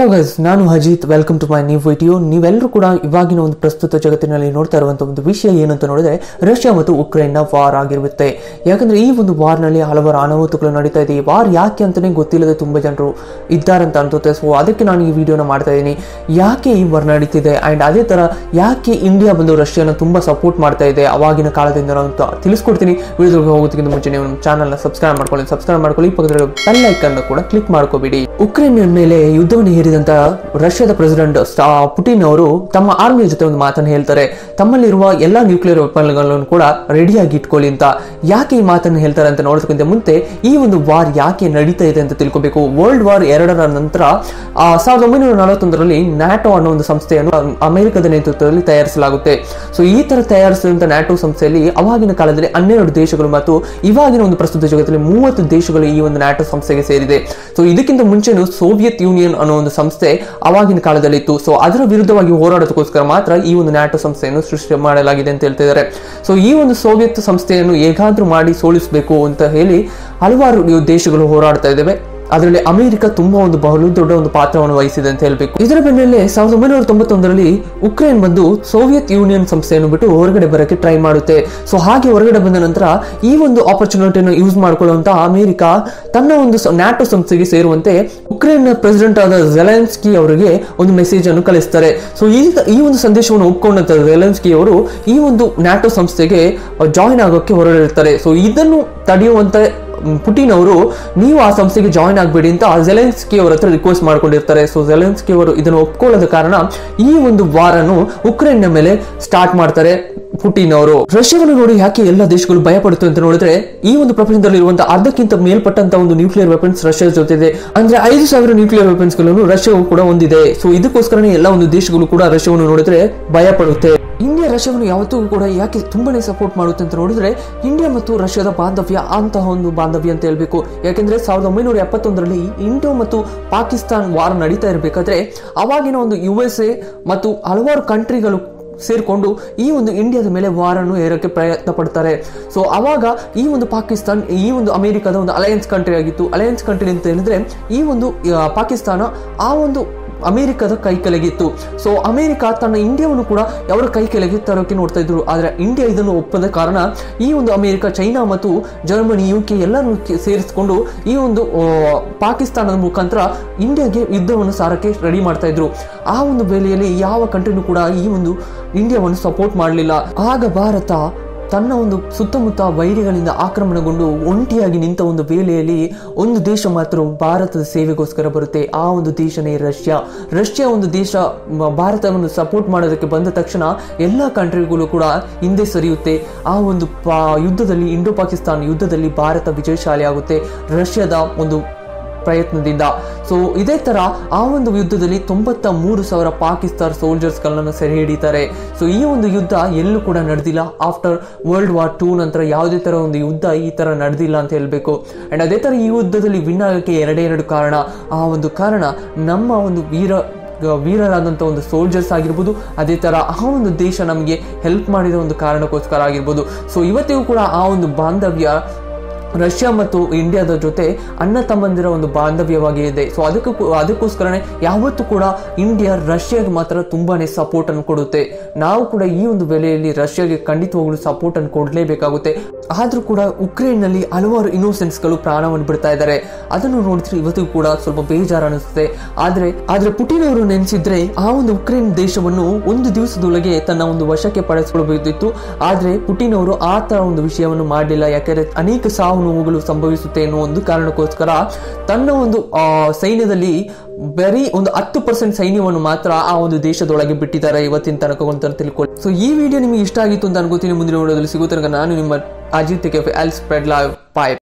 hello guys ನಾನು Ajith welcome to my new video ನೀವೆಲ್ಲರೂ ಕೂಡ ಇವಾಗಿನ ಒಂದು ಪ್ರಸ್ತುತ ಜಗತ್ತಿನಲ್ಲಿ ನೋಡ್ತಾ ಇರುವಂತಹ ಒಂದು ವಿಷಯ ಏನಂತ ನೋಡಿದ್ರೆ ರಷ್ಯಾ ಮತ್ತು ಉಕ್ರೇನ್ನ ವಾರ್ ಆಗಿರುತ್ತೆ ಯಾಕಂದ್ರೆ ಈ ಒಂದು ವಾರ್ನಲ್ಲಿ ಹಲವಾರು ಅನಾಹುತಗಳು ನಡೀತಾ ಇದೆ ಈ ವಾರ್ ಯಾಕೆ ಅಂತಾನೆ ಗೊತ್ತಿಲ್ಲದೆ ತುಂಬಾ ಜನರು ಇದ್ದಾರಂತ ಅನ್ಸುತ್ತೆ ಸೊ ಅದಕ್ಕೆ ನಾನು ಈ ವಿಡಿಯೋನ ಮಾಡ್ತಾ ಇದ್ದೀನಿ ಯಾಕೆ ಈ ವಾರ್ ನಡೀತಿದೆ ಅಂಡ್ ಅದೇ ತರ ಯಾಕೆ ಇಂಡಿಯಾ ಬಂದು ರಷ್ಯಾನ ತುಂಬಾ ಸಪೋರ್ಟ್ ಮಾಡ್ತಾ ಇದೆ ಅವಾಗಿನ ಕಾಲದಿಂದ ನಾನು ಅಂತ ತಿಳಿಸ್ಕೊಡ್ತೀನಿ ವಿಡಿಯೋಗೆ ಹೋಗೋದಕ್ಕಿಂತ ಮುಂಚೆ ನೀವು ನಮ್ಮ ಚಾನಲ್ನ ಸಬ್ಸ್ಕ್ರೈಬ್ ಮಾಡ್ಕೊಳ್ಳಿ ಸಬ್ಸ್ಕ್ರೈಬ್ ಮಾಡ್ಕೊಳ್ಳಿ ಪಕ್ಕದಲ್ಲಿ ಬೆಲ್ ಐಕನ್ ಕೂಡ ಕ್ಲಿಕ್ ಮಾಡ್ಕೋಬೇಡಿ ಉಕ್ರೇನ್ ಮೇಲೆ ಯುದ್ಧವನ್ನು ಹೇರಿದಂತ ರಷ್ಯಾದ ಪ್ರೆಸಿಡೆಂಟ್ ಪುಟಿನ್ ಅವರು ತಮ್ಮ ಆರ್ಮಿಯ ಜೊತೆ ಒಂದು ಮಾತನ್ನು ಹೇಳ್ತಾರೆ ತಮ್ಮಲ್ಲಿರುವ ಎಲ್ಲಾ ನ್ಯೂಕ್ಲಿಯರ್ ವೆಪನ್ಗಳನ್ನು ಕೂಡ ರೆಡಿಯಾಗಿ ಇಟ್ಕೊಳ್ಳಿ ಅಂತ ಯಾಕೆ ಈ ಮಾತನ್ನು ಹೇಳ್ತಾರೆ ಅಂತ ನೋಡೋದಕ್ಕಿಂತ ಮುಂಚೆ ಈ ಒಂದು ವಾರ್ ಯಾಕೆ ನಡೀತಾ ಇದೆ ಅಂತ ತಿಳ್ಕೊಬೇಕು ವರ್ಲ್ಡ್ ವಾರ್ ಎರಡರ ನಂತರ ಆ, ಸಾವಿರದ ಒಂಬೈನೂರ ನಲವತ್ತೊಂದರಲ್ಲಿ ನ್ಯಾಟೋ ಅನ್ನೋ ಒಂದು ಸಂಸ್ಥೆಯನ್ನು ಅಮೆರಿಕದ ನೇತೃತ್ವದಲ್ಲಿ ತಯಾರಿಸಲಾಗುತ್ತೆ ಸೊ ಈ ತರ ತಯಾರಿಸಿದಂತ ನ್ಯಾಟೋ ಸಂಸ್ಥೆಯಲ್ಲಿ ಅವಾಗಿನ ಕಾಲದಲ್ಲಿ ಹನ್ನೆರಡು ದೇಶಗಳು ಮತ್ತು ಇವಾಗಿನ ಒಂದು ಪ್ರಸ್ತುತ ಜಗತ್ತಲ್ಲಿ ಮೂವತ್ತು ದೇಶಗಳು ಈ ಒಂದು ನ್ಯಾಟೋ ಸಂಸ್ಥೆಗೆ ಸೇರಿದೆ ಸೊ ಇದಕ್ಕಿಂತ ಮುಂಚೆನೂ ಸೋವಿಯತ್ ಯೂನಿಯನ್ ಅನ್ನೋ ಒಂದು ಸಂಸ್ಥೆ ಅವಾಗಿನ ಕಾಲದಲ್ಲಿ ಇತ್ತು ಸೊ ಅದರ ವಿರುದ್ಧವಾಗಿ ಹೋರಾಡೋದಕ್ಕೋಸ್ಕರ ಮಾತ್ರ ಈ ಒಂದು ನ್ಯಾಟೋ ಸಂಸ್ಥೆಯನ್ನು ಸೃಷ್ಟಿ ಮಾಡಲಾಗಿದೆ ಅಂತ ಹೇಳ್ತಿದ್ದಾರೆ ಸೊ ಈ ಒಂದು ಸೋವಿಯತ್ ಸಂಸ್ಥೆಯನ್ನು ಹೇಗಾದ್ರೂ ಮಾಡಿ ಸೋಲಿಸಬೇಕು ಅಂತ ಹೇಳಿ ಹಲವಾರು ದೇಶಗಳು ಹೋರಾಡ್ತಾ ಇದ್ದಾವೆ ಅದರಲ್ಲಿ ಅಮೆರಿಕ ತುಂಬಾ ಒಂದು ಬಹು ದೊಡ್ಡ ಒಂದು ಪಾತ್ರವನ್ನು ವಹಿಸಿದೆ ಅಂತ ಹೇಳ್ಬೇಕು ಇದರ ಬೆನ್ನಲ್ಲೇ ಸಾವಿರದ ಒಂಬೈನೂರ ತೊಂಬತ್ತೊಂದರಲ್ಲಿ ಉಕ್ರೇನ್ ಬಂದು ಸೋವಿಯತ್ ಯೂನಿಯನ್ ಸಂಸ್ಥೆಯನ್ನು ಬಿಟ್ಟು ಹೊರಗಡೆ ಬರಕ್ಕೆ ಟ್ರೈ ಮಾಡುತ್ತೆ ಸೊ ಹಾಗೆ ಹೊರಗಡೆ ಬಂದ ನಂತರ ಈ ಒಂದು ಆಪರ್ಚುನಿಟಿಯನ್ನು ಯೂಸ್ ಮಾಡ್ಕೊಳ್ಳುವಂತ ಅಮೆರಿಕ ತನ್ನ ಒಂದು ನ್ಯಾಟೋ ಸಂಸ್ಥೆಗೆ ಸೇರುವಂತೆ ಉಕ್ರೇನ್ ಪ್ರೆಸಿಡೆಂಟ್ ಆದ ಜೆಲೆನ್ಸ್ಕಿ ಅವರಿಗೆ ಒಂದು ಮೆಸೇಜ್ ಅನ್ನು ಕಳಿಸ್ತಾರೆ ಸೊ ಈ ಈ ಒಂದು ಸಂದೇಶವನ್ನು ಒಪ್ಕೊಂಡಂತ ಜೆಲೆನ್ಸ್ಕಿ ಅವರು ಈ ಒಂದು ನ್ಯಾಟೋ ಸಂಸ್ಥೆಗೆ ಜಾಯಿನ್ ಆಗೋಕ್ಕೆ ಹೊರಡಿರ್ತಾರೆ ಸೊ ಇದನ್ನು ತಡೆಯುವಂತ ಮ್, ಪುಟಿನ್ ಅವರು ನೀವು ಆ ಸಂಸ್ಥೆಗೆ ಜಾಯಿನ್ ಆಗಬೇಡಿ ಅಂತ ಜೆಲೆನ್ಸ್ಕಿ ಅವರ ಹತ್ರ ರಿಕ್ವೆಸ್ಟ್ ಮಾಡ್ಕೊಂಡಿರ್ತಾರೆ ಸೊ ಜೆಲೆನ್ಸ್ಕಿ ಅವರು ಇದನ್ನು ಒಪ್ಕೊಳ್ಳೋದ ಕಾರಣ ಈ ಒಂದು ವಾರನ್ನು ಉಕ್ರೇನ್ನ ಮೇಲೆ ಸ್ಟಾರ್ಟ್ ಮಾಡ್ತಾರೆ ಪುಟಿನ್ ಅವರು ರಷ್ಯಾವನ್ನು ನೋಡಿ ಯಾಕೆ ಎಲ್ಲ ದೇಶಗಳು ಭಯ ಪಡುತ್ತೆ ಅಂತ ನೋಡಿದ್ರೆ ಈ ಒಂದು ಪ್ರಪಂಚದಲ್ಲಿ ಇರುವಂತಹ ಅರ್ಧಕ್ಕಿಂತ ಮೇಲ್ಪಟ್ಟಂತ ಒಂದು ನ್ಯೂಕ್ಲಿಯರ್ ವೆಪನ್ಸ್ ರಷ್ಯಾದ ಜೊತೆ ಇದೆ ಅಂದ್ರೆ ಐದು ಸಾವಿರ ನ್ಯೂಕ್ಲಿಯರ್ ವೆಪನ್ಸ್ ಗಳನ್ನು ರಷ್ಯಾವು ಕೂಡ ಹೊಂದಿದೆ ಸೊ ಇದಕ್ಕೋಸ್ಕರನೇ ಎಲ್ಲ ಒಂದು ದೇಶಗಳು ಕೂಡ ರಷ್ಯಾವನ್ನು ನೋಡಿದ್ರೆ ಭಯ ಪಡುತ್ತೆ ಇಂಡಿಯಾ ರಷ್ಯಾವನ್ನು ಯಾವತ್ತೂ ಕೂಡ ಯಾಕೆ ತುಂಬಾನೇ ಸಪೋರ್ಟ್ ಮಾಡುತ್ತೆ ಅಂತ ನೋಡಿದ್ರೆ ಇಂಡಿಯಾ ಮತ್ತು ರಷ್ಯಾದ ಬಾಂಧವ್ಯ ಅಂತಹ ಒಂದು ಬಾಂಧವ್ಯ ಅಂತ ಹೇಳ್ಬೇಕು ಯಾಕೆಂದ್ರೆ ಸಾವಿರದ ಒಂಬೈನೂರ ಎಪ್ಪತ್ತೊಂದರಲ್ಲಿ ಇಂಡೋ ಮತ್ತು ಪಾಕಿಸ್ತಾನ್ ವಾರ್ ನಡೀತಾ ಇರಬೇಕಾದ್ರೆ ಅವಾಗಿನ ಒಂದು ಯು ಎಸ್ ಎ ಮತ್ತು ಹಲವಾರು ಕಂಟ್ರಿಗಳು ಸೇರ್ಕೊಂಡು ಈ ಒಂದು ಇಂಡಿಯಾದ ಮೇಲೆ ವಾರನ್ನು ಏರಕ್ಕೆ ಪ್ರಯತ್ನ ಪಡ್ತಾರೆ ಸೊ ಅವಾಗ ಈ ಒಂದು ಪಾಕಿಸ್ತಾನ್ ಈ ಒಂದು ಅಮೆರಿಕದ ಒಂದು ಅಲಯನ್ಸ್ ಕಂಟ್ರಿ ಆಗಿತ್ತು ಅಲಯನ್ಸ್ ಕಂಟ್ರಿ ಅಂತ ಹೇಳಿದ್ರೆ ಈ ಒಂದು ಆ, ಪಾಕಿಸ್ತಾನ ಆ ಒಂದು ಅಮೆರಿಕದ ಕೈ ಕೆಳಗಿತ್ತು ಸೊ ಅಮೆರಿಕ ತನ್ನ ಇಂಡಿಯಾವನ್ನು ಕೂಡ ಅವರ ಕೈ ಕೆಳಗೆ ತರೋಕೆ ನೋಡ್ತಾ ಇದ್ರು ಆದ್ರೆ ಇಂಡಿಯಾ ಇದನ್ನು ಒಪ್ಪದ ಕಾರಣ ಈ ಒಂದು ಅಮೆರಿಕ ಚೈನಾ ಮತ್ತು ಜರ್ಮನಿ ಯು ಕೆ ಎಲ್ಲರೂ ಸೇರಿಸಿಕೊಂಡು ಈ ಒಂದು ಆ, ಪಾಕಿಸ್ತಾನದ ಮುಖಾಂತರ ಇಂಡಿಯಾಗೆ ಯುದ್ಧವನ್ನು ಸಾರಕ್ಕೆ ರೆಡಿ ಮಾಡ್ತಾ ಇದ್ರು ಆ ಒಂದು ವೇಳೆಯಲ್ಲಿ ಯಾವ ಕಂಟ್ರಿನೂ ಕೂಡ ಈ ಒಂದು ಇಂಡಿಯಾವನ್ನು ಸಪೋರ್ಟ್ ಮಾಡಲಿಲ್ಲ ಆಗ ಭಾರತ ತನ್ನ ಒಂದು ಸುತ್ತಮುತ್ತ ವೈರಿಗಳಿಂದ ಆಕ್ರಮಣಗೊಂಡು ಒಂಟಿಯಾಗಿ ನಿಂತ ಒಂದು ವೇಳೆಯಲ್ಲಿ ಒಂದು ದೇಶ ಮಾತ್ರ ಭಾರತದ ಸೇವೆಗೋಸ್ಕರ ಬರುತ್ತೆ ಆ ಒಂದು ದೇಶನೇ ರಷ್ಯಾ ರಷ್ಯಾ ಒಂದು ದೇಶ ಮ- ಭಾರತವನ್ನು ಸಪೋರ್ಟ್ ಮಾಡೋದಕ್ಕೆ ಬಂದ ತಕ್ಷಣ ಎಲ್ಲ ಕಂಟ್ರಿಗಳು ಕೂಡ ಹಿಂದೆ ಸರಿಯುತ್ತೆ ಆ ಒಂದು ಪಾ ಯುದ್ಧದಲ್ಲಿ ಇಂಡೋ ಪಾಕಿಸ್ತಾನ್ ಯುದ್ಧದಲ್ಲಿ ಭಾರತ ವಿಜಯಶಾಲಿ ಆಗುತ್ತೆ ರಷ್ಯಾದ ಒಂದು ಪ್ರಯತ್ನದಿಂದ ಸೊ ಇದೇ ತರ ಆ ಒಂದು ಯುದ್ಧದಲ್ಲಿ ತೊಂಬತ್ತ ಮೂರು ಸಾವಿರ ಪಾಕಿಸ್ತಾನ್ ಸೋಲ್ಜರ್ಸ್ಗಳನ್ನು ಸೆರೆ ಹಿಡಿತಾರೆ ಸೊ ಈ ಒಂದು ಯುದ್ಧ ಎಲ್ಲೂ ಕೂಡ ನಡೆದಿಲ್ಲ ಆಫ್ಟರ್ ವರ್ಲ್ಡ್ ವಾರ್ ಟೂ ನಂತರ ಯಾವುದೇ ತರ ಒಂದು ಯುದ್ಧ ಈ ತರ ನಡೆದಿಲ್ಲ ಅಂತ ಹೇಳ್ಬೇಕು ಅಂಡ್ ಅದೇ ತರ ಈ ಯುದ್ಧದಲ್ಲಿ ವಿನ್ ಆಗಕ್ಕೆ ಎರಡೇ ಎರಡು ಕಾರಣ ಆ ಒಂದು ಕಾರಣ ನಮ್ಮ ಒಂದು ವೀರ ವೀರರಾದಂಥ ಒಂದು ಸೋಲ್ಜರ್ಸ್ ಆಗಿರ್ಬೋದು ಅದೇ ಥರ ಆ ಒಂದು ದೇಶ ನಮಗೆ ಹೆಲ್ಪ್ ಮಾಡಿದ ಒಂದು ಕಾರಣಕ್ಕೋಸ್ಕರ ಆಗಿರ್ಬೋದು ಸೊ ಇವತ್ತಿಗೂ ಕೂಡ ಆ ಒಂದು ಬಾಂಧವ್ಯ ರಷ್ಯಾ ಮತ್ತು ಇಂಡಿಯಾದ ಜೊತೆ ಅಣ್ಣ ತಮ್ಮಂದಿರ ಒಂದು ಬಾಂಧವ್ಯವಾಗಿ ಇದೆ ಸೊ ಅದಕ್ಕೂ ಅದಕ್ಕೋಸ್ಕರನೇ ಯಾವತ್ತೂ ಕೂಡ ಇಂಡಿಯಾ ರಷ್ಯಾಗೆ ಮಾತ್ರ ತುಂಬಾನೇ ಸಪೋರ್ಟ್ ಅನ್ನು ಕೊಡುತ್ತೆ ನಾವು ಕೂಡ ಈ ಒಂದು ವೇಳೆಯಲ್ಲಿ ರಷ್ಯಾಗೆ ಖಂಡಿತವಾಗ್ಲೂ ಸಪೋರ್ಟ್ ಅನ್ನು ಕೊಡಲೇಬೇಕಾಗುತ್ತೆ ಆದ್ರೂ ಕೂಡ ಉಕ್ರೇನ್ನಲ್ಲಿ ಹಲವಾರು ಇನ್ನೋಸೆನ್ಸ್ಗಳು ಪ್ರಾಣವನ್ನು ಬಿಡ್ತಾ ಇದ್ದಾರೆ ಅದನ್ನು ನೋಡಿದ್ರೆ ಇವತ್ತಿಗೂ ಕೂಡ ಸ್ವಲ್ಪ ಬೇಜಾರು ಅನಿಸುತ್ತೆ ಆದ್ರೆ ಆದ್ರೆ ಪುಟಿನ್ ಅವರು ನೆನೆಸಿದ್ರೆ ಆ ಒಂದು ಉಕ್ರೇನ್ ದೇಶವನ್ನು ಒಂದು ದಿವಸದೊಳಗೆ ತನ್ನ ಒಂದು ವಶಕ್ಕೆ ಪಡಿಸಿಕೊಳ್ಳಬೇಕಿತ್ತು ಆದ್ರೆ ಪುಟಿನ್ ಅವರು ಆ ತರ ಒಂದು ವಿಷಯವನ್ನು ಮಾಡಲಿಲ್ಲ ಯಾಕಂದ್ರೆ ಅನೇಕ ಸಾವು ನೋವುಗಳು ಸಂಭವಿಸುತ್ತೆ ಎನ್ನುವ ಒಂದು ಕಾರಣಕ್ಕೋಸ್ಕರ ತನ್ನ ಒಂದು ಆ, ಸೈನ್ಯದಲ್ಲಿ ಬರೀ ಒಂದು ಹತ್ತು ಪರ್ಸೆಂಟ್ ಸೈನ್ಯವನ್ನು ಮಾತ್ರ ಆ ಒಂದು ದೇಶದೊಳಗೆ ಬಿಟ್ಟಿದ್ದಾರೆ ಇವತ್ತಿನ ತನಕ ಅಂತ ತಿಳ್ಕೊಳ್ಳಿ ಸೊ ಈ ವಿಡಿಯೋ ನಿಮಗೆ ಇಷ್ಟ ಆಗಿತ್ತು ಅಂತ ಅನ್ಕೋತೀನಿ ಮುಂದಿನ ವಿಡಿಯೋದಲ್ಲಿ ಸಿಗೋ ತನಕ ನಾನು ನಿಮ್ಮ ಅಜಿತ್ ಕೆಫೆ ಎಲ್ ಸ್ಪ್ರೆಡ್ ಲೈವ್ ಪಾಯ್